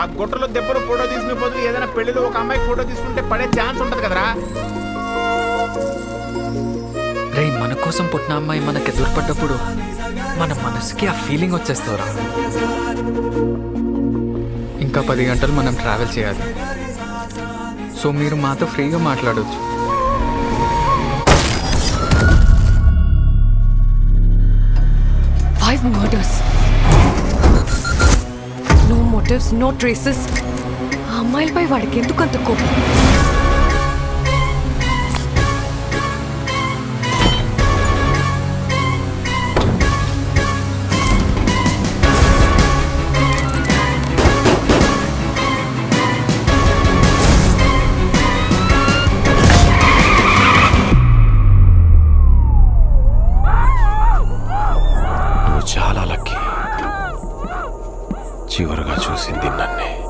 ఆ గుట్టలో దెబ్బలు ఫోటో తీసుకునే బదులు ఏదైనా పెళ్లిలో ఒక అమ్మాయి ఫోటో తీసుకుంటే పడే ఛాన్స్ ఉంటది కదరా రే మన కోసం పుట్టిన అమ్మాయి మనకి ఎదురుపడ్డప్పుడు మన మనసుకి ఆ ఫీలింగ్ వచ్చేస్తారా ఇంకా పది గంటలు మనం ట్రావెల్ చేయాలి సో మీరు మాతో ఫ్రీగా మాట్లాడవచ్చు five murders no motives no traces ఆ అమ్మాయిలపై వాడికి ఎందుకు అంత కోపం నువ్వు చాలా లక్కీ చివరిగా చూసింది నన్నే